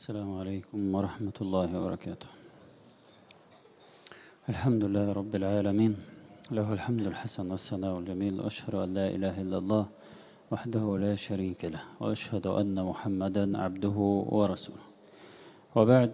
السلام عليكم ورحمة الله وبركاته الحمد لله رب العالمين له الحمد الحسن والثناء الجميل وأشهد أن لا إله إلا الله وحده لا شريك له وأشهد أن محمدا عبده ورسوله وبعد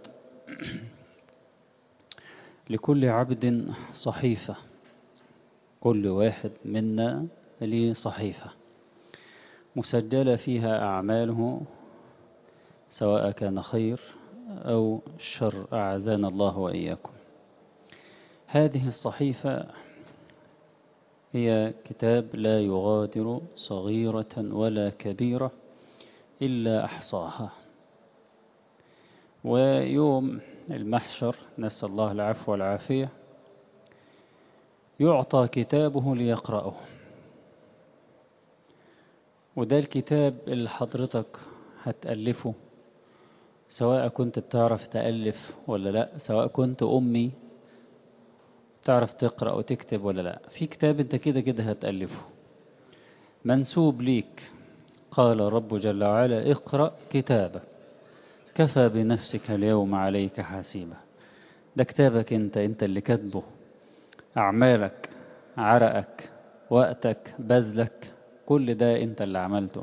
لكل عبد صحيفة كل واحد منا ليه صحيفة مسجلة فيها أعماله سواء كان خير أو شر أعاذنا الله وإياكم هذه الصحيفة هي كتاب لا يغادر صغيرة ولا كبيرة إلا أحصاها ويوم المحشر نسأل الله العفو والعافية يعطى كتابه ليقرأه وده الكتاب اللي حضرتك هتألفه سواء كنت بتعرف تألف ولا لا سواء كنت أمي تعرف تقرأ وتكتب ولا لا في كتاب انت كده كده هتألفه منسوب ليك قال رب جل وعلا اقرأ كتابك كفى بنفسك اليوم عليك حسيبا ده كتابك انت انت اللي كاتبه أعمالك عرقك وقتك بذلك كل ده انت اللي عملته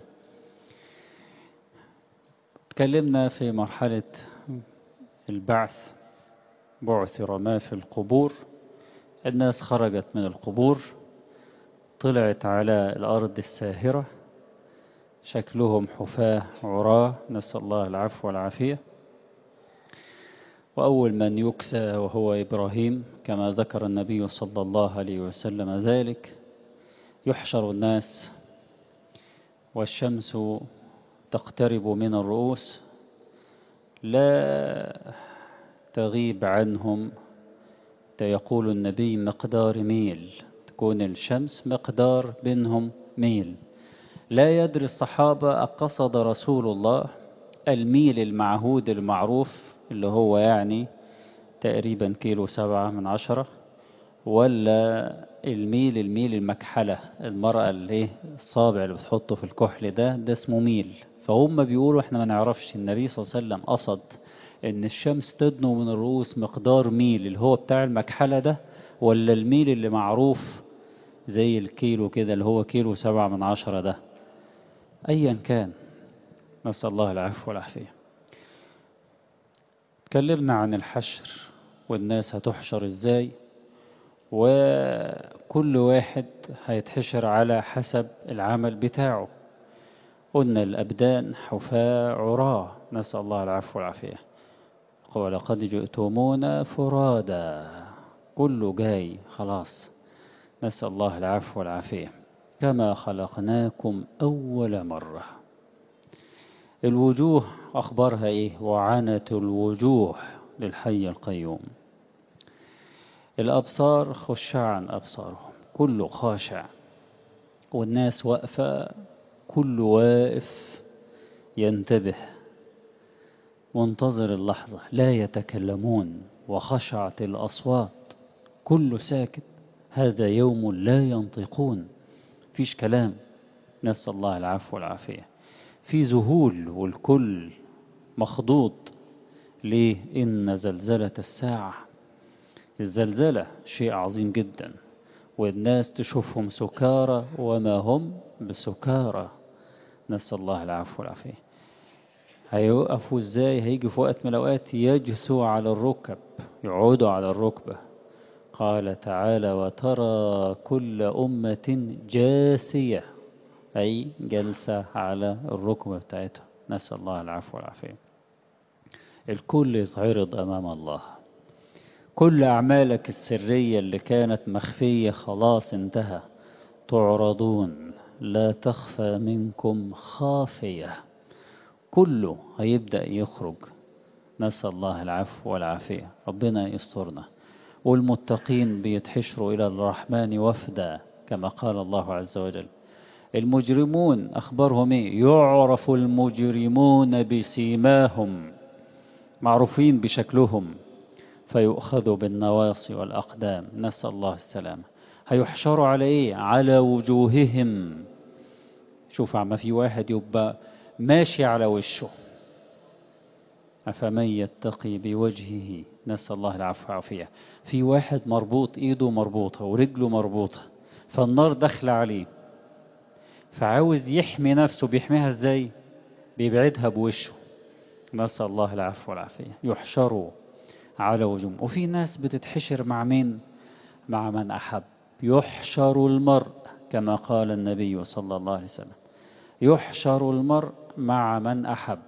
تكلمنا في مرحلة البعث بعثر ما في القبور الناس خرجت من القبور طلعت على الأرض الساهرة شكلهم حفاة عراة نسأل الله العفو والعافية وأول من يكسى وهو إبراهيم كما ذكر النبي صلى الله عليه وسلم ذلك يحشر الناس والشمس تقترب من الرؤوس لا تغيب عنهم يقول النبي مقدار ميل تكون الشمس مقدار بينهم ميل لا يدري الصحابة أقصد رسول الله الميل المعهود المعروف اللي هو يعني تقريبا كيلو سبعة من عشرة ولا الميل الميل المكحلة المرأة اللي الصابع اللي بتحطه في الكحل ده ده اسمه ميل فهم بيقولوا احنا ما نعرفش النبي صلى الله عليه وسلم قصد ان الشمس تدنو من الرؤوس مقدار ميل اللي هو بتاع المكحلة ده ولا الميل اللي معروف زي الكيلو كده اللي هو كيلو سبعة من عشرة ده ايا كان نسأل الله العفو والعافية تكلمنا عن الحشر والناس هتحشر ازاي وكل واحد هيتحشر على حسب العمل بتاعه قلنا الأبدان حفاة عراة نسأل الله العفو والعافية ولقد جئتمونا فرادا كله جاي خلاص نسأل الله العفو والعافية كما خلقناكم أول مرة الوجوه أخبارها إيه وعنت الوجوه للحي القيوم الأبصار خشعا أبصارهم كله خاشع والناس واقفة كل واقف ينتبه منتظر اللحظة لا يتكلمون وخشعت الأصوات كل ساكت هذا يوم لا ينطقون فيش كلام نسأل الله العفو والعافية في ذهول والكل مخضوض ليه إن زلزلة الساعة الزلزلة شيء عظيم جدا والناس تشوفهم سكارى وما هم بسكارى نسأل الله العفو والعافية هيوقفوا ازاي هيجي في وقت من الأوقات يجسوا على الركب يقعدوا على الركبة قال تعالى وترى كل أمة جاسية أي جلسة على الركبة بتاعتها نسأل الله العفو والعافية الكل يتعرض أمام الله كل أعمالك السرية اللي كانت مخفية خلاص انتهى تعرضون لا تخفى منكم خافية كله هيبدأ يخرج نسأل الله العفو والعافية ربنا يسترنا والمتقين بيتحشروا إلى الرحمن وفدا كما قال الله عز وجل المجرمون أخبرهم إيه يعرف المجرمون بسيماهم معروفين بشكلهم فيؤخذ بالنواصي والأقدام نسأل الله السلامة هيحشروا على إيه على وجوههم شوف عما في واحد يبقى ماشي على وشه أفمن يتقي بوجهه نسأل الله العفو والعافية في واحد مربوط إيده مربوطة ورجله مربوطة فالنار داخلة عليه فعاوز يحمي نفسه بيحميها ازاي بيبعدها بوشه نسأل الله العفو والعافية يحشروا على وجوههم وفي ناس بتتحشر مع مين مع من أحب يحشر المرء كما قال النبي صلى الله عليه وسلم يحشر المرء مع من أحب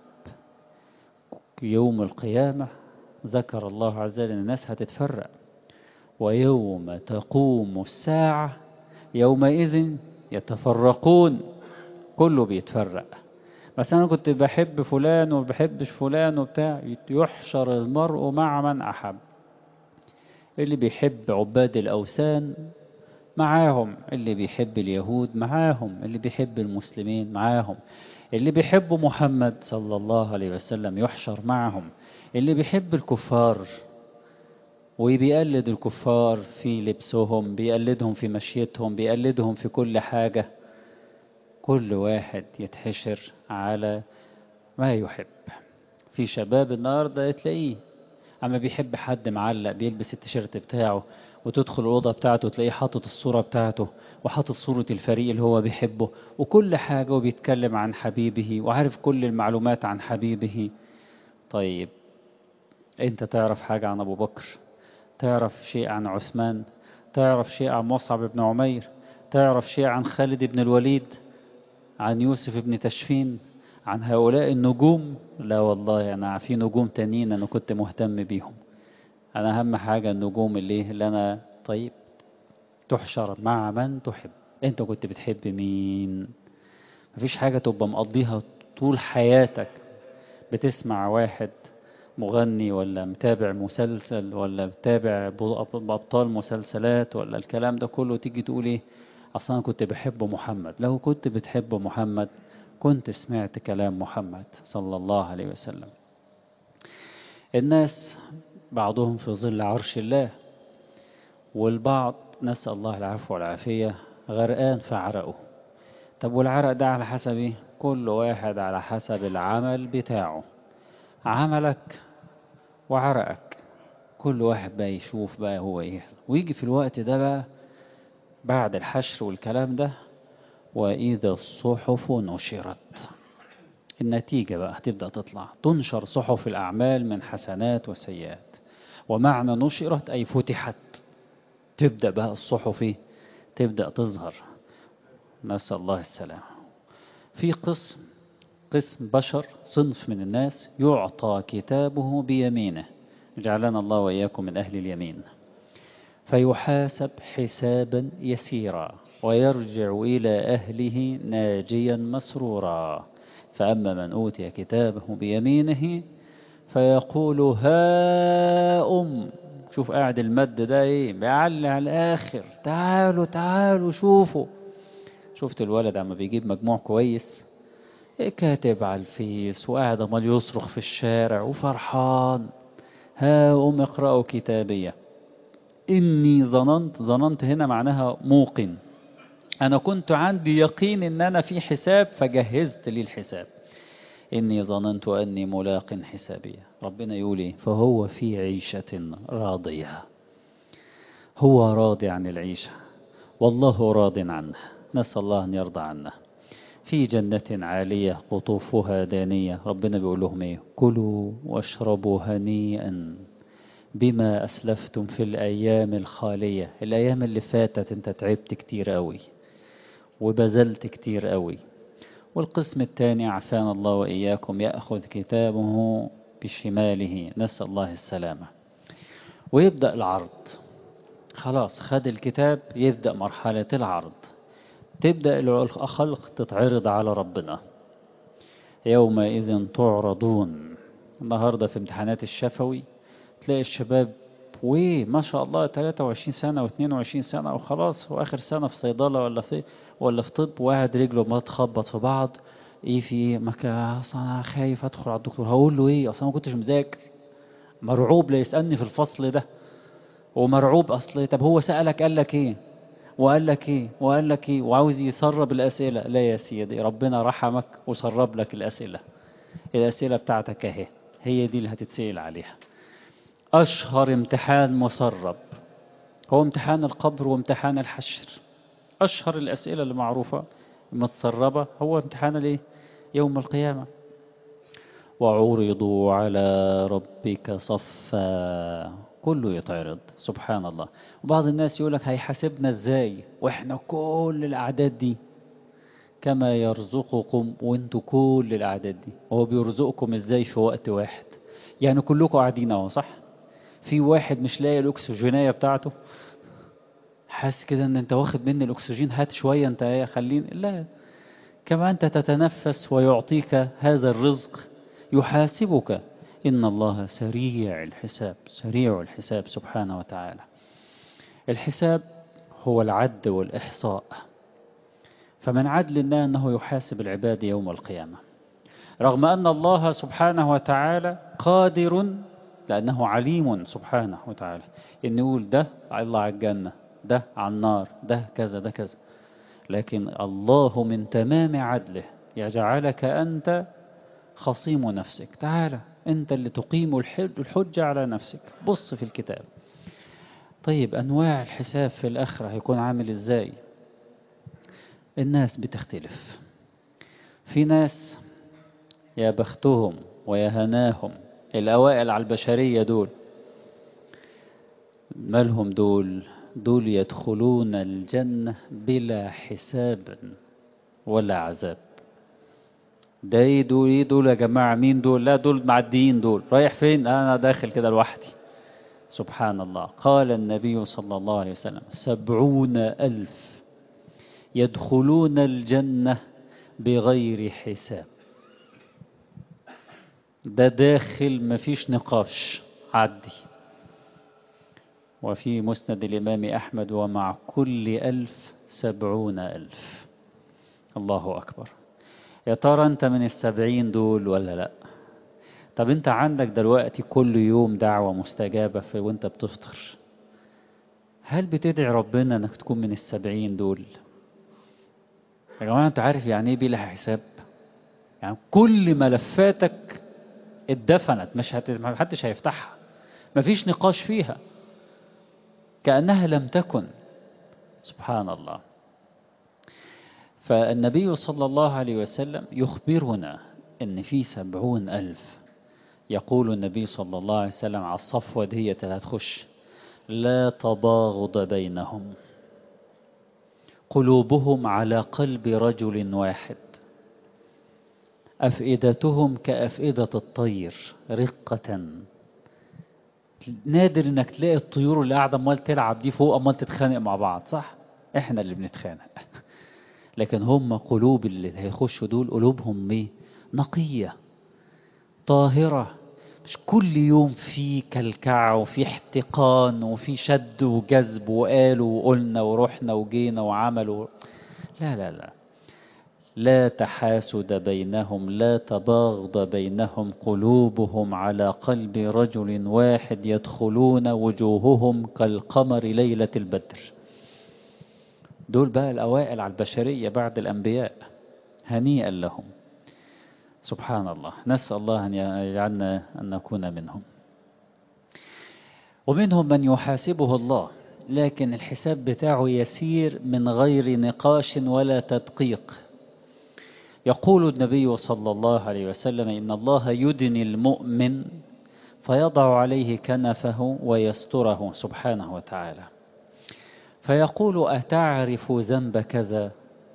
يوم القيامة ذكر الله عز وجل الناس هتتفرق ويوم تقوم الساعة يومئذ يتفرقون كله بيتفرق بس أنا كنت بحب فلان وبحبش فلان وبتاع يحشر المرء مع من أحب اللي بيحب عباد الأوثان معاهم اللي بيحب اليهود معاهم اللي بيحب المسلمين معاهم اللي بيحب محمد صلى الله عليه وسلم يحشر معهم اللي بيحب الكفار وبيقلد الكفار في لبسهم بيقلدهم في مشيتهم بيقلدهم في كل حاجة كل واحد يتحشر على ما يحب في شباب النهاردة تلاقيه أما بيحب حد معلق بيلبس التيشيرت بتاعه وتدخل الأوضة بتاعته تلاقيه حاطط الصورة بتاعته وحاطط صورة الفريق اللي هو بيحبه وكل حاجة وبيتكلم عن حبيبه وعارف كل المعلومات عن حبيبه طيب انت تعرف حاجة عن أبو بكر تعرف شيء عن عثمان تعرف شيء عن مصعب بن عمير تعرف شيء عن خالد بن الوليد عن يوسف بن تشفين عن هؤلاء النجوم لا والله أنا في نجوم تانيين أنا كنت مهتم بيهم أنا أهم حاجة النجوم اللي, اللي أنا طيب تحشر مع من تحب أنت كنت بتحب مين مفيش حاجة تبقى مقضيها طول حياتك بتسمع واحد مغني ولا متابع مسلسل ولا متابع أبطال مسلسلات ولا الكلام ده كله تيجي تقول إيه أصلا أنا كنت بحب محمد لو كنت بتحب محمد كنت سمعت كلام محمد صلى الله عليه وسلم الناس بعضهم في ظل عرش الله والبعض نسأل الله العفو والعافية غرقان في عرقه طب والعرق ده على حسب ايه كل واحد على حسب العمل بتاعه عملك وعرقك كل واحد بقى يشوف بقى هو ايه ويجي في الوقت ده بقى بعد الحشر والكلام ده وإذا الصحف نشرت النتيجة بقى هتبدأ تطلع تنشر صحف الأعمال من حسنات وسيئات ومعنى نشرت أي فتحت تبدأ بقى الصحف تبدأ تظهر نسأل الله السلامة في قسم قسم بشر صنف من الناس يعطى كتابه بيمينه جعلنا الله وإياكم من أهل اليمين فيحاسب حسابا يسيرا ويرجع إلى أهله ناجيا مسرورا فأما من أوتي كتابه بيمينه فيقول ها أم شوف قاعد المد ده ايه بيعلي على الآخر تعالوا تعالوا شوفوا شفت الولد عما بيجيب مجموع كويس إيه كاتب على الفيس وقاعد امال يصرخ في الشارع وفرحان ها أم اقرأوا كتابية إني ظننت ظننت هنا معناها موقن أنا كنت عندي يقين إن أنا في حساب فجهزت لي الحساب إني ظننت أني ملاق حسابية ربنا يقول إيه فهو في عيشة راضية هو راضي عن العيشة والله راض عنه نسأل الله أن يرضى عنا في جنة عالية قطوفها دانية ربنا بيقول لهم إيه كلوا واشربوا هنيئا بما أسلفتم في الأيام الخالية الأيام اللي فاتت أنت تعبت كتير قوي وبذلت كتير قوي والقسم الثاني عفان الله وإياكم يأخذ كتابه بشماله نسأل الله السلامة ويبدأ العرض خلاص خد الكتاب يبدأ مرحلة العرض تبدأ الخلق تتعرض على ربنا يومئذ تعرضون النهاردة في امتحانات الشفوي تلاقي الشباب ويه ما شاء الله 23 سنة و22 سنة وخلاص واخر سنة في صيدلة ولا في ولا في طب واحد رجله ما تخبط في بعض ايه في ايه ما اصل انا خايف ادخل على الدكتور هقول له ايه اصل ما كنتش مذاكر مرعوب لا يسالني في الفصل ده ومرعوب اصل طب هو سالك قال لك ايه وقال لك ايه وقال لك ايه وعاوز يسرب الاسئله لا يا سيدي ربنا رحمك وسرب لك الاسئله الاسئله بتاعتك اهي هي دي اللي هتتسأل عليها أشهر امتحان مسرب هو امتحان القبر وامتحان الحشر أشهر الأسئلة المعروفة المتسربة هو امتحان الايه يوم القيامة وعرضوا على ربك صفا كله يتعرض سبحان الله وبعض الناس يقول لك هيحاسبنا ازاي واحنا كل الاعداد دي كما يرزقكم وانتوا كل الاعداد دي هو بيرزقكم ازاي في وقت واحد يعني كلكم قاعدين اهو صح في واحد مش لاقي الاكسجينيه بتاعته حاسس كده ان انت واخد مني الاكسجين هات شويه انت ايه خليني لا كما انت تتنفس ويعطيك هذا الرزق يحاسبك إن الله سريع الحساب سريع الحساب سبحانه وتعالى الحساب هو العد والإحصاء فمن عدل الله أنه يحاسب العباد يوم القيامة رغم أن الله سبحانه وتعالى قادر لأنه عليم سبحانه وتعالى إن يقول ده الله على الجنة ده على النار ده كذا ده كذا لكن الله من تمام عدله يجعلك أنت خصيم نفسك تعالى أنت اللي تقيم الحجة على نفسك بص في الكتاب طيب أنواع الحساب في الآخرة هيكون عامل إزاي الناس بتختلف في ناس يا بختهم ويا هناهم الأوائل على البشرية دول مالهم دول دول يدخلون الجنة بلا حساب ولا عذاب ده ايه دول ايه دول يا جماعة مين دول لا دول معديين دول رايح فين انا داخل كده لوحدي سبحان الله قال النبي صلى الله عليه وسلم سبعون ألف يدخلون الجنة بغير حساب ده داخل مفيش نقاش عدي وفي مسند الإمام أحمد ومع كل ألف سبعون ألف الله أكبر يا ترى أنت من السبعين دول ولا لأ طب أنت عندك دلوقتي كل يوم دعوة مستجابة في وأنت بتفطر هل بتدعي ربنا أنك تكون من السبعين دول يا جماعة أنت عارف يعني إيه بلا حساب يعني كل ملفاتك اتدفنت مش هت... محدش هيفتحها مفيش نقاش فيها كأنها لم تكن سبحان الله فالنبي صلى الله عليه وسلم يخبرنا أن في سبعون ألف يقول النبي صلى الله عليه وسلم على الصفوة دي هتخش لا تباغض بينهم قلوبهم على قلب رجل واحد أفئدتهم كأفئدة الطير رقة نادر انك تلاقي الطيور اللي قاعدة امال تلعب دي فوق امال تتخانق مع بعض صح احنا اللي بنتخانق لكن هم قلوب اللي هيخشوا دول قلوبهم ايه نقية طاهرة مش كل يوم في كلكعة وفي احتقان وفي شد وجذب وقالوا وقلنا ورحنا وجينا وعملوا لا لا لا لا تحاسد بينهم لا تباغض بينهم قلوبهم على قلب رجل واحد يدخلون وجوههم كالقمر ليلة البدر دول بقى الأوائل على البشرية بعد الأنبياء هنيئا لهم سبحان الله نسأل الله أن يجعلنا أن نكون منهم ومنهم من يحاسبه الله لكن الحساب بتاعه يسير من غير نقاش ولا تدقيق يقول النبي صلى الله عليه وسلم إن الله يدني المؤمن فيضع عليه كنفه ويستره سبحانه وتعالى فيقول أتعرف ذنب كذا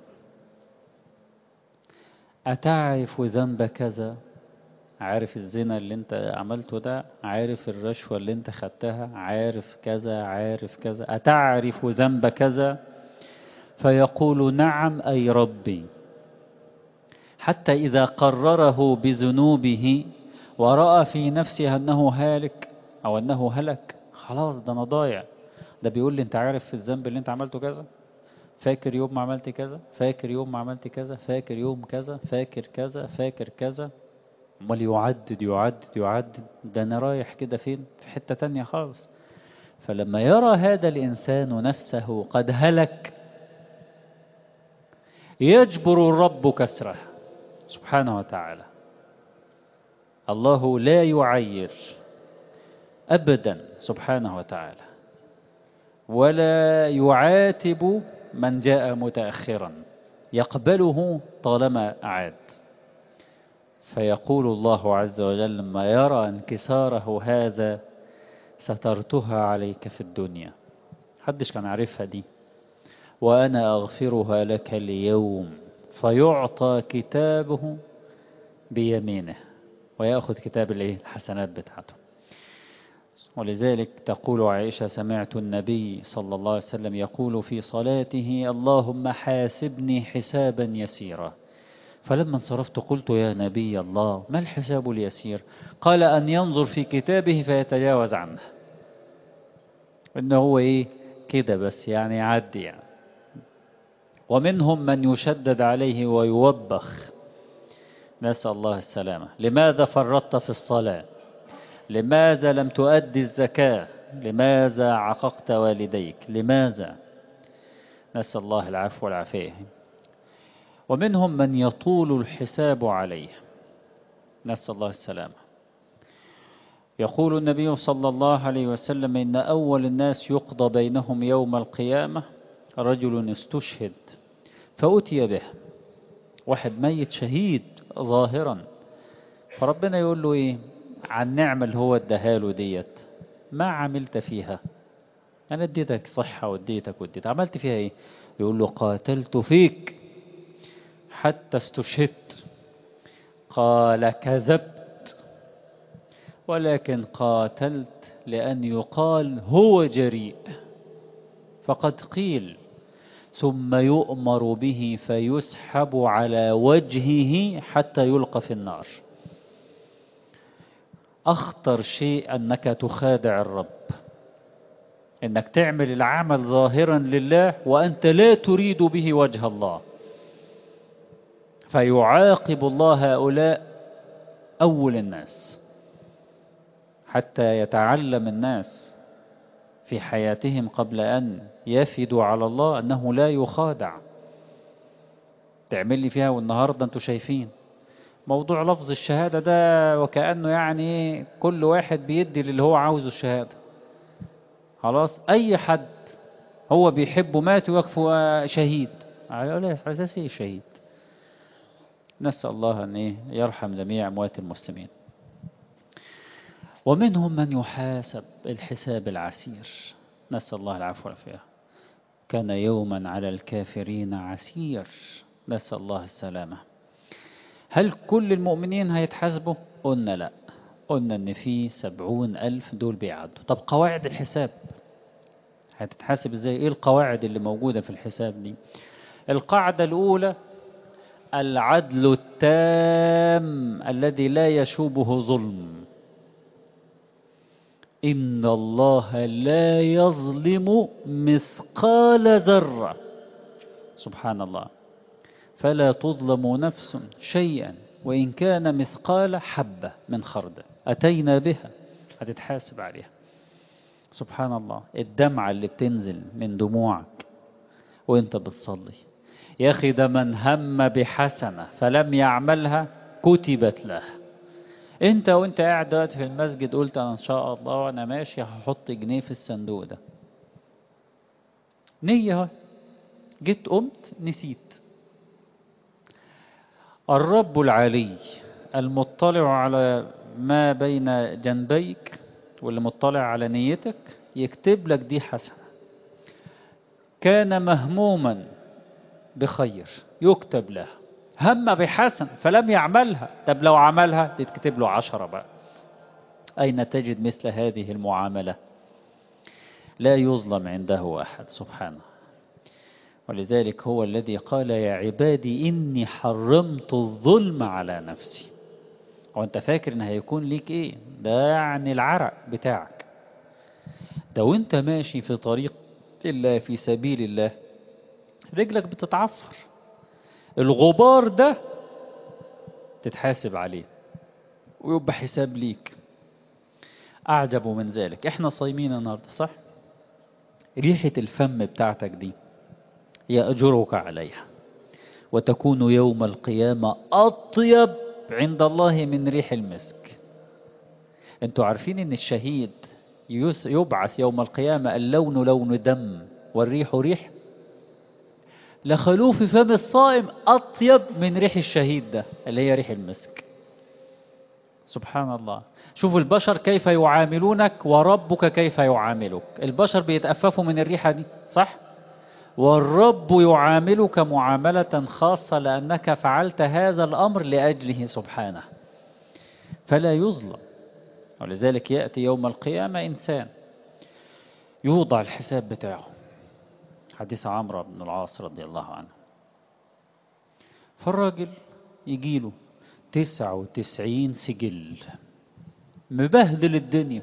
أتعرف ذنب كذا عارف الزنا اللي انت عملته ده عارف الرشوة اللي انت خدتها عارف كذا عارف كذا أتعرف ذنب كذا فيقول نعم أي ربي حتى إذا قرره بذنوبه ورأى في نفسه أنه هالك أو أنه هلك خلاص ده أنا ضايع ده بيقول لي أنت عارف في الذنب اللي أنت عملته كذا فاكر يوم ما عملت كذا فاكر يوم ما عملت كذا فاكر يوم كذا فاكر كذا فاكر كذا امال يعدد يعدد يعدد ده أنا رايح كده فين في حتة تانية خالص فلما يرى هذا الإنسان نفسه قد هلك يجبر الرب كسره سبحانه وتعالى الله لا يعير أبدا سبحانه وتعالى ولا يعاتب من جاء متأخرا يقبله طالما أعاد فيقول الله عز وجل لما يرى انكساره هذا سترتها عليك في الدنيا حدش كان عارفها دي وأنا أغفرها لك اليوم فيعطى كتابه بيمينه ويأخذ كتاب الحسنات بتاعته ولذلك تقول عائشة سمعت النبي صلى الله عليه وسلم يقول في صلاته اللهم حاسبني حسابا يسيرا فلما انصرفت قلت يا نبي الله ما الحساب اليسير قال أن ينظر في كتابه فيتجاوز عنه إنه هو إيه كده بس يعني يعدي يعني ومنهم من يشدد عليه ويوبخ نسأل الله السلامة لماذا فرطت في الصلاة لماذا لم تؤدي الزكاة لماذا عققت والديك لماذا نسأل الله العفو والعافية ومنهم من يطول الحساب عليه نسأل الله السلامة يقول النبي صلى الله عليه وسلم إن أول الناس يقضى بينهم يوم القيامة رجل استشهد فأتي به واحد ميت شهيد ظاهرا فربنا يقول له إيه عن نعمة اللي هو اداها ديت ما عملت فيها أنا اديتك صحة واديتك واديتك عملت فيها إيه يقول له قاتلت فيك حتى استشهدت قال كذبت ولكن قاتلت لأن يقال هو جريء فقد قيل ثم يؤمر به فيسحب على وجهه حتى يلقى في النار أخطر شيء أنك تخادع الرب أنك تعمل العمل ظاهرا لله وأنت لا تريد به وجه الله فيعاقب الله هؤلاء أول الناس حتى يتعلم الناس في حياتهم قبل أن يفدوا على الله أنه لا يخادع تعمل لي فيها والنهاردة أنتوا شايفين موضوع لفظ الشهادة ده وكأنه يعني كل واحد بيدي للي هو عاوزه الشهادة خلاص أي حد هو بيحبه مات ويكفو شهيد على أساس إيه شهيد نسأل الله أن إيه يرحم جميع أموات المسلمين ومنهم من يحاسب الحساب العسير نسأل الله العفو والعافية كان يوما على الكافرين عسير نسأل الله السلامة هل كل المؤمنين هيتحاسبوا قلنا لا قلنا ان في سبعون ألف دول بيعدوا طب قواعد الحساب هتتحاسب ازاي ايه القواعد اللي موجودة في الحساب دي القاعدة الأولى العدل التام الذي لا يشوبه ظلم إن الله لا يظلم مثقال ذرة سبحان الله فلا تظلم نفس شيئا وإن كان مثقال حبة من خردل أتينا بها هتتحاسب عليها سبحان الله الدمعة اللي بتنزل من دموعك وانت بتصلي يا أخي ده من هم بحسنة فلم يعملها كتبت له انت وانت قاعد دلوقتي في المسجد قلت انا ان شاء الله وانا ماشي هحط جنيه في الصندوق ده نية جيت قمت نسيت الرب العلي المطلع على ما بين جنبيك واللي مطلع على نيتك يكتب لك دي حسنة كان مهموما بخير يكتب له هم بحسن فلم يعملها طب لو عملها تتكتب له عشرة بقى أين تجد مثل هذه المعاملة لا يظلم عنده أحد سبحانه ولذلك هو الذي قال يا عبادي إني حرمت الظلم على نفسي وانت فاكر ان هيكون ليك ايه ده يعني العرق بتاعك ده وانت ماشي في طريق الله في سبيل الله رجلك بتتعفر الغبار ده تتحاسب عليه ويبقى حساب ليك أعجب من ذلك احنا صايمين النهاردة صح ريحة الفم بتاعتك دي يأجرك عليها وتكون يوم القيامة أطيب عند الله من ريح المسك انتوا عارفين ان الشهيد يبعث يوم القيامة اللون لون دم والريح ريح لخلوف فم الصائم أطيب من ريح الشهيد ده اللي هي ريح المسك سبحان الله شوف البشر كيف يعاملونك وربك كيف يعاملك البشر بيتأففوا من الريحة دي صح؟ والرب يعاملك معاملة خاصة لأنك فعلت هذا الأمر لأجله سبحانه فلا يظلم ولذلك يأتي يوم القيامة إنسان يوضع الحساب بتاعه حديث عمرو بن العاص رضي الله عنه فالراجل يجيله تسعة وتسعين سجل مبهدل الدنيا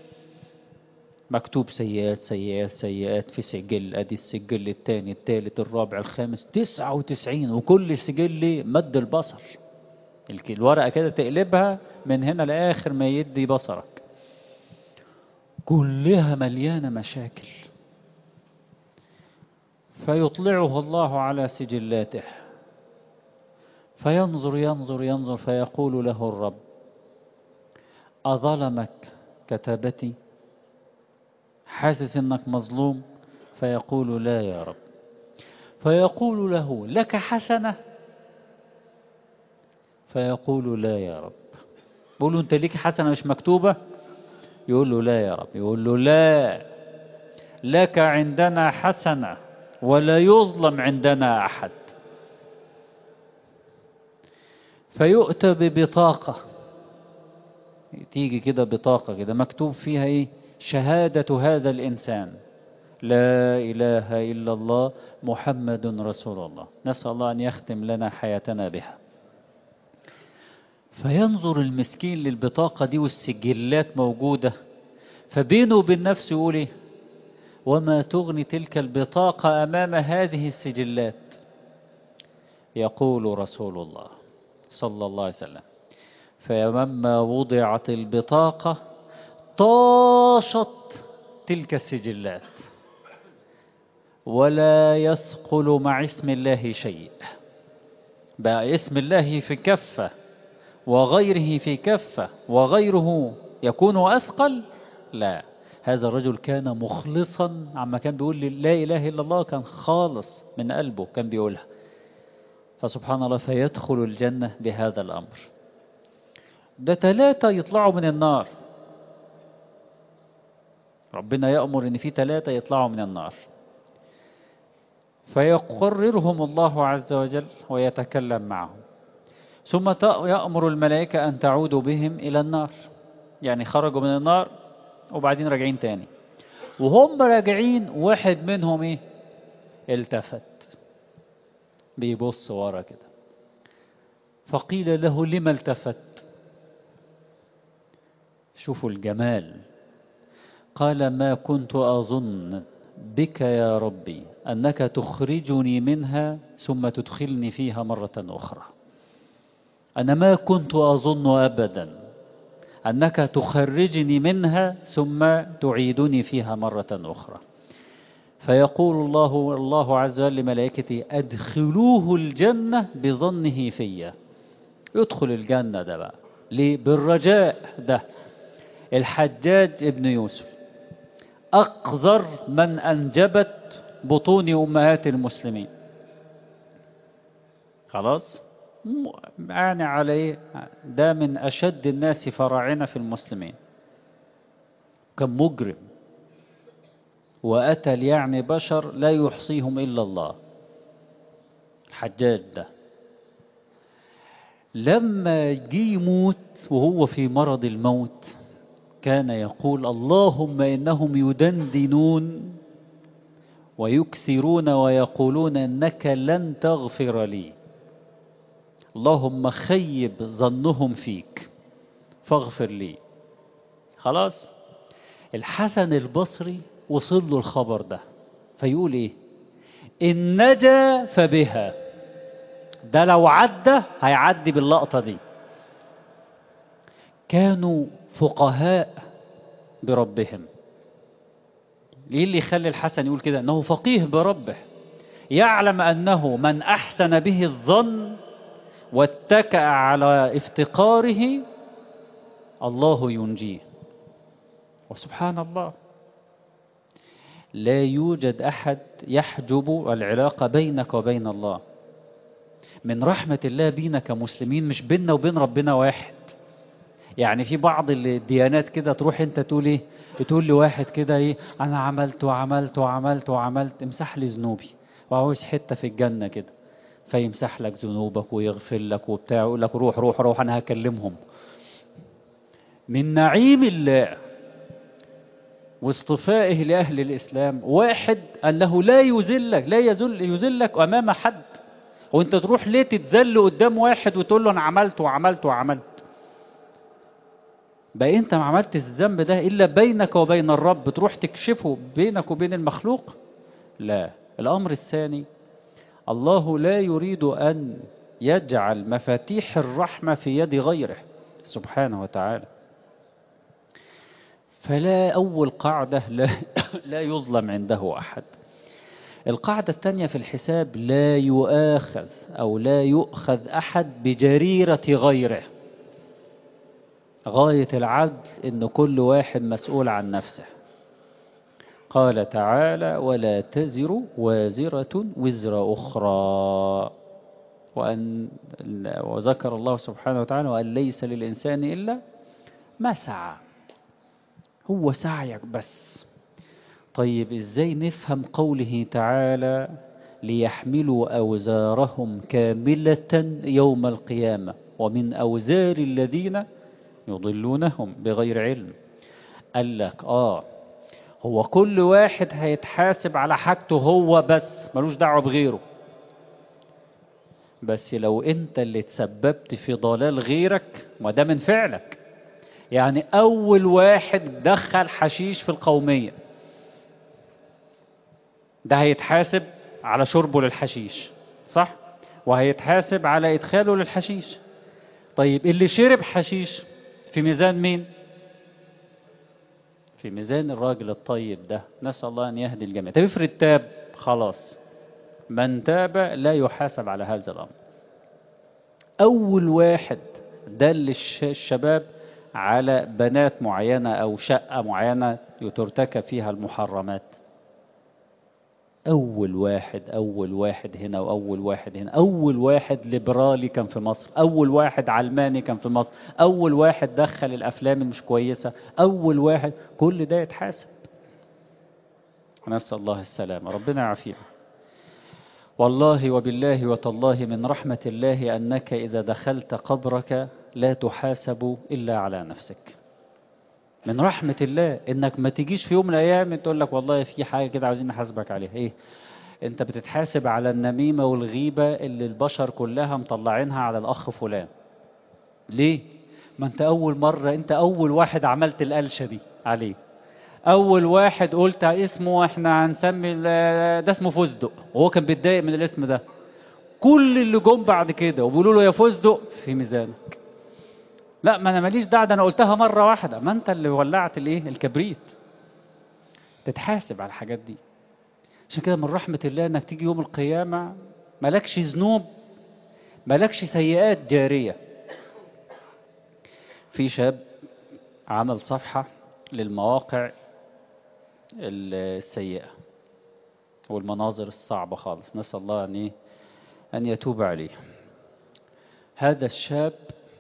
مكتوب سيئات سيئات سيئات في سجل ادي السجل الثاني الثالث الرابع الخامس تسعة وتسعين وكل سجل مد البصر الورقة كده تقلبها من هنا لآخر ما يدي بصرك كلها مليانة مشاكل فيطلعه الله على سجلاته فينظر ينظر ينظر فيقول له الرب أظلمك كتابتي حاسس انك مظلوم فيقول لا يا رب فيقول له لك حسنة فيقول لا يا رب بقول له انت ليك حسنة مش مكتوبة يقول له لا يا رب يقول له لا لك عندنا حسنة ولا يظلم عندنا أحد فيؤتى ببطاقة تيجي كده بطاقة كده مكتوب فيها ايه شهادة هذا الإنسان لا إله إلا الله محمد رسول الله نسأل الله أن يختم لنا حياتنا بها فينظر المسكين للبطاقة دي والسجلات موجودة فبينه وبين نفسه يقول إيه وما تغني تلك البطاقة أمام هذه السجلات يقول رسول الله صلى الله عليه وسلم فلما وضعت البطاقة طاشت تلك السجلات ولا يثقل مع اسم الله شيء بقى اسم الله في كفة وغيره في كفة وغيره يكون أثقل لا هذا الرجل كان مخلصا عما كان بيقول لا إله إلا الله كان خالص من قلبه كان بيقولها فسبحان الله فيدخل الجنة بهذا الأمر ده ثلاثة يطلعوا من النار ربنا يأمر ان في ثلاثة يطلعوا من النار فيقررهم الله عز وجل ويتكلم معهم ثم يأمر الملائكة أن تعودوا بهم إلى النار يعني خرجوا من النار وبعدين راجعين تاني وهم راجعين واحد منهم ايه التفت بيبص ورا كده فقيل له لما التفت شوفوا الجمال قال ما كنت أظن بك يا ربي أنك تخرجني منها ثم تدخلني فيها مرة أخرى أنا ما كنت أظن أبدا أنك تخرجني منها ثم تعيدني فيها مرة أخرى فيقول الله الله عز وجل لملائكته أدخلوه الجنة بظنه فيا يدخل الجنة ده بقى ليه بالرجاء ده الحجاج ابن يوسف أقذر من أنجبت بطون أمهات المسلمين خلاص يعني عليه ده من أشد الناس فراعنة في المسلمين كان مجرم وقتل يعني بشر لا يحصيهم إلا الله الحجاج ده لما جي يموت وهو في مرض الموت كان يقول اللهم إنهم يدندنون ويكثرون ويقولون إنك لن تغفر لي اللهم خيب ظنهم فيك فاغفر لي خلاص الحسن البصري وصل له الخبر ده فيقول ايه ان نجا فبها ده لو عدى هيعدي باللقطة دي كانوا فقهاء بربهم ايه اللي يخلي الحسن يقول كده انه فقيه بربه يعلم انه من احسن به الظن واتكأ على افتقاره الله ينجيه وسبحان الله لا يوجد أحد يحجب العلاقة بينك وبين الله من رحمة الله بينا كمسلمين مش بيننا وبين ربنا واحد يعني في بعض الديانات كده تروح انت تقول ايه تقول لي واحد كده ايه انا عملت وعملت وعملت وعملت امسح لي ذنوبي وعاوز حتة في الجنة كده فيمسح لك ذنوبك ويغفر لك وبتاع يقول لك روح روح روح انا هكلمهم من نعيم الله واصطفائه لأهل الإسلام واحد أنه لا يذلك لا يذل يذلك أمام حد وانت تروح ليه تتذل قدام واحد وتقول له انا عملت وعملت وعملت بقى انت ما عملتش الذنب ده الا بينك وبين الرب تروح تكشفه بينك وبين المخلوق لا الامر الثاني الله لا يريد ان يجعل مفاتيح الرحمة في يد غيره سبحانه وتعالى فلا أول قاعدة لا, لا يظلم عنده أحد القاعدة الثانية في الحساب لا يؤاخذ أو لا يؤخذ أحد بجريرة غيره غاية العدل إن كل واحد مسؤول عن نفسه قال تعالى ولا تزر وازرة وزر أخرى وأن وذكر الله سبحانه وتعالى وأن ليس للإنسان إلا ما سعى هو سعيك بس طيب إزاي نفهم قوله تعالى ليحملوا أوزارهم كاملة يوم القيامة ومن أوزار الذين يضلونهم بغير علم قال لك آه هو كل واحد هيتحاسب على حاجته هو بس ملوش دعوة بغيره بس لو انت اللي تسببت في ضلال غيرك وده من فعلك يعني اول واحد دخل حشيش في القومية ده هيتحاسب على شربه للحشيش صح وهيتحاسب على ادخاله للحشيش طيب اللي شرب حشيش في ميزان مين في ميزان الراجل الطيب ده نسأل الله أن يهدي الجميع طب افرض تاب خلاص من تاب لا يحاسب على هذا الأمر أول واحد دل الشباب على بنات معينة أو شقة معينة ترتكب فيها المحرمات أول واحد أول واحد هنا وأول واحد هنا أول واحد ليبرالي كان في مصر أول واحد علماني كان في مصر أول واحد دخل الأفلام المش كويسة أول واحد كل ده يتحاسب نسأل الله السلامة ربنا يعافينا والله وبالله وتالله من رحمة الله أنك إذا دخلت قبرك لا تحاسب إلا على نفسك من رحمة الله انك ما تجيش في يوم من الايام تقول لك والله في حاجة كده عاوزين نحاسبك عليها ايه انت بتتحاسب على النميمة والغيبة اللي البشر كلها مطلعينها على الاخ فلان ليه ما انت اول مرة انت اول واحد عملت القلشة دي عليه اول واحد قلت اسمه احنا هنسمي ده اسمه فستق وهو كان بيتضايق من الاسم ده كل اللي جم بعد كده وبيقولوا له يا فستق في ميزانك لا ما انا ماليش دعوه ده انا قلتها مره واحده ما انت اللي ولعت الايه الكبريت تتحاسب على الحاجات دي عشان كده من رحمه الله انك تيجي يوم القيامه مالكش ذنوب مالكش سيئات جاريه في شاب عمل صفحه للمواقع السيئه والمناظر الصعبه خالص نسال الله ان ايه ان يتوب عليه هذا الشاب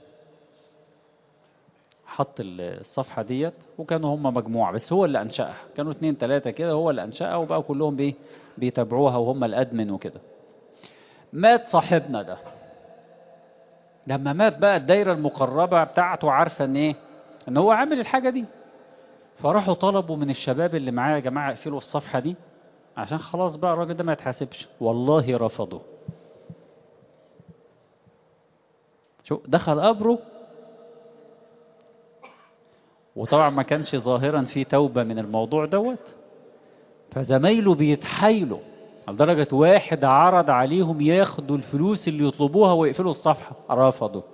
حط الصفحة ديت وكانوا هم مجموعة بس هو اللي أنشأها كانوا اتنين تلاتة كده هو اللي أنشأها وبقوا كلهم بيه بيتابعوها وهم الأدمن وكده مات صاحبنا ده لما مات بقى الدايرة المقربة بتاعته عارفة ان ايه ان هو عامل الحاجة دي فراحوا طلبوا من الشباب اللي معاه يا جماعة اقفلوا الصفحة دي عشان خلاص بقى الراجل ده ما يتحاسبش والله رفضوا شو دخل قبره وطبعا ما كانش ظاهرا في توبة من الموضوع دوت فزمايله بيتحايلوا لدرجة واحد عرض عليهم ياخدوا الفلوس اللي يطلبوها ويقفلوا الصفحة رفضوا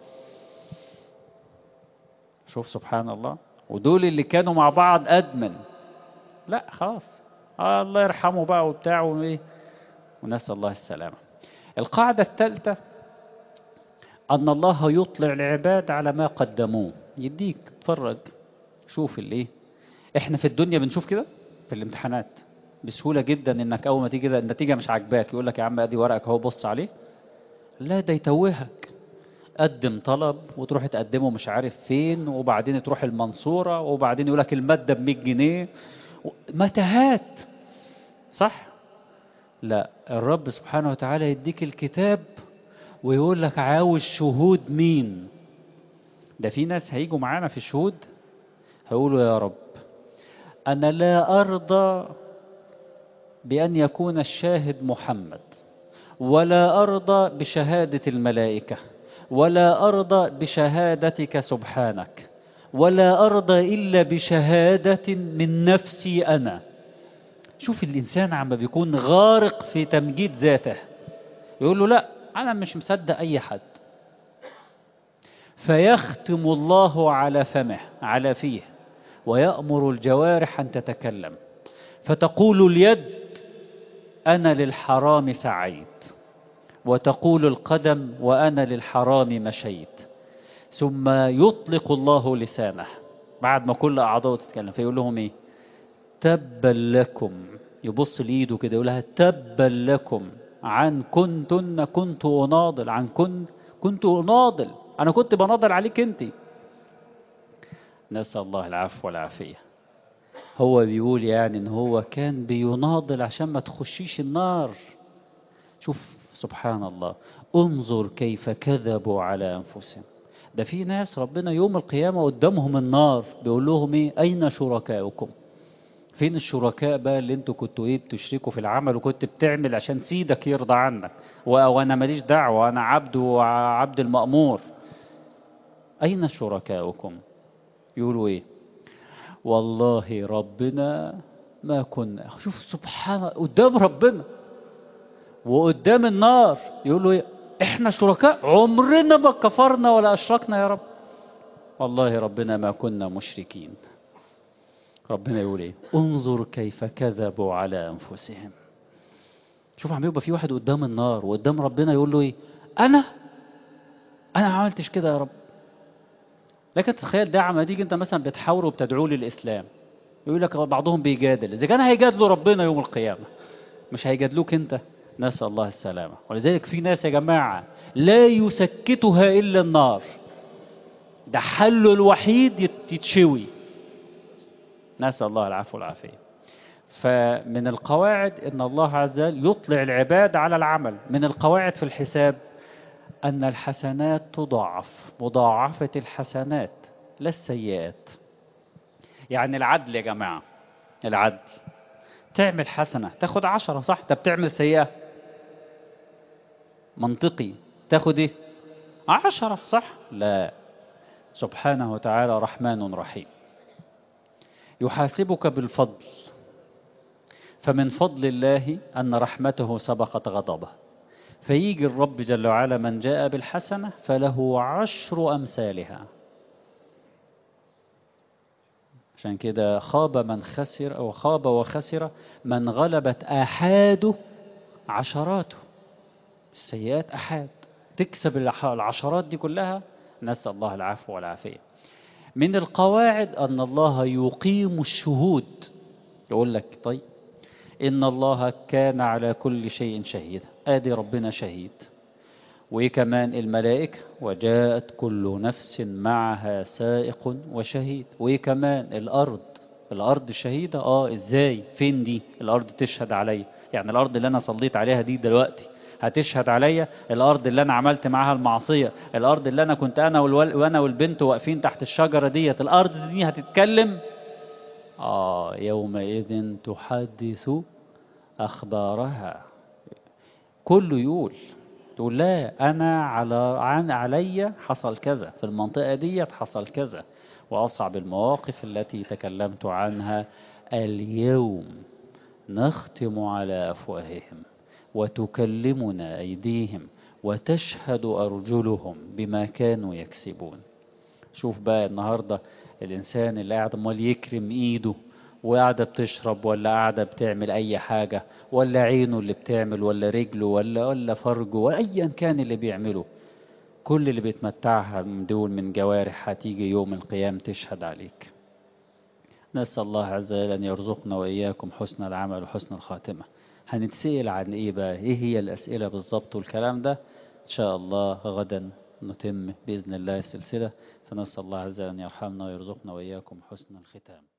شوف سبحان الله ودول اللي كانوا مع بعض أدمن لا خلاص آه الله يرحمه بقى وبتاع وإيه ونسأل الله السلامة القاعدة الثالثة أن الله يطلع العباد على ما قدموه يديك اتفرج شوف الايه احنا في الدنيا بنشوف كده في الامتحانات بسهولة جدا انك اول ما تيجي كده النتيجة مش عاجباك يقول لك يا عم ادي ورقك اهو بص عليه لا ده يتوهك قدم طلب وتروح تقدمه مش عارف فين وبعدين تروح المنصورة وبعدين يقول لك المادة ب 100 جنيه متاهات صح لا الرب سبحانه وتعالى يديك الكتاب ويقول لك عاوز شهود مين ده في ناس هيجوا معانا في الشهود هيقولوا يا رب أنا لا أرضى بأن يكون الشاهد محمد ولا أرضى بشهادة الملائكة ولا أرضى بشهادتك سبحانك ولا أرضى إلا بشهادة من نفسي أنا شوف الإنسان عم بيكون غارق في تمجيد ذاته يقول له لا أنا مش مصدق أي حد فيختم الله على فمه على فيه ويأمر الجوارح أن تتكلم فتقول اليد أنا للحرام سعيت وتقول القدم وأنا للحرام مشيت ثم يطلق الله لسانه بعد ما كل أعضاء تتكلم فيقول لهم إيه تبا لكم يبص لإيده كده يقول لها تبا لكم عن كنتن كنت أناضل عن كنت كنت أناضل أنا كنت بناضل عليك أنت نسأل الله العفو والعافية هو بيقول يعني إن هو كان بيناضل عشان ما تخشيش النار شوف سبحان الله انظر كيف كذبوا على أنفسهم ده في ناس ربنا يوم القيامة قدامهم النار بيقول لهم ايه أين شركاؤكم فين الشركاء بقى اللي انتوا كنتوا ايه بتشركوا في العمل وكنت بتعمل عشان سيدك يرضى عنك وانا ماليش دعوة انا عبد وعبد المأمور اين شركاؤكم يقولوا ايه والله ربنا ما كنا شوف سبحان قدام ربنا وقدام النار يقولوا ايه احنا شركاء عمرنا ما كفرنا ولا اشركنا يا رب والله ربنا ما كنا مشركين ربنا يقول ايه انظر كيف كذبوا على انفسهم شوف عم يبقى في واحد قدام النار وقدام ربنا يقول له ايه انا انا ما عملتش كده يا رب لكن تخيل ده عم تيجي انت مثلا بتحاوره وبتدعوه للاسلام يقول لك بعضهم بيجادل اذا كان هيجادلوا ربنا يوم القيامه مش هيجادلوك انت نسال الله السلامه ولذلك في ناس يا جماعه لا يسكتها الا النار ده حله الوحيد يتشوي نسأل الله العفو والعافية فمن القواعد أن الله عز وجل يطلع العباد على العمل من القواعد في الحساب أن الحسنات تضاعف مضاعفة الحسنات لا السيئات يعني العدل يا جماعة العدل تعمل حسنة تاخد عشرة صح طب تعمل سيئة منطقي تاخد ايه عشرة صح لا سبحانه وتعالى رحمن رحيم يحاسبك بالفضل فمن فضل الله أن رحمته سبقت غضبه فيجي الرب جل وعلا من جاء بالحسنة فله عشر أمثالها عشان كده خاب من خسر أو خاب وخسر من غلبت آحاده عشراته السيئات أحاد تكسب العشرات دي كلها نسأل الله العفو والعافية من القواعد أن الله يقيم الشهود يقول لك طيب إن الله كان على كل شيء شهيدا آدي ربنا شهيد وإيه كمان الملائكة وجاءت كل نفس معها سائق وشهيد وإيه كمان الأرض الأرض شهيدة آه إزاي فين دي الأرض تشهد عليا يعني الأرض اللي أنا صليت عليها دي دلوقتي هتشهد عليا الارض اللي انا عملت معاها المعصيه الارض اللي انا كنت انا والول... وانا والبنت واقفين تحت الشجره ديت الارض دي هتتكلم اه يومئذ تحدث اخبارها كله يقول تقول لا انا على عن عليا حصل كذا في المنطقه ديت حصل كذا واصعب المواقف التي تكلمت عنها اليوم نختم على افواههم وتكلمنا أيديهم وتشهد أرجلهم بما كانوا يكسبون شوف بقى النهاردة الإنسان اللي قاعد امال يكرم إيده وقاعدة بتشرب ولا قاعدة بتعمل أي حاجة ولا عينه اللي بتعمل ولا رجله ولا ولا فرجه ولا أيا كان اللي بيعمله كل اللي بيتمتعها من دول من جوارح هتيجي يوم القيام تشهد عليك نسأل الله عز وجل أن يرزقنا وإياكم حسن العمل وحسن الخاتمة هنتسأل عن إيه بقى إيه هي الأسئلة بالظبط والكلام ده إن شاء الله غدا نتم بإذن الله السلسلة فنسأل الله عز وجل أن يرحمنا ويرزقنا وإياكم حسن الختام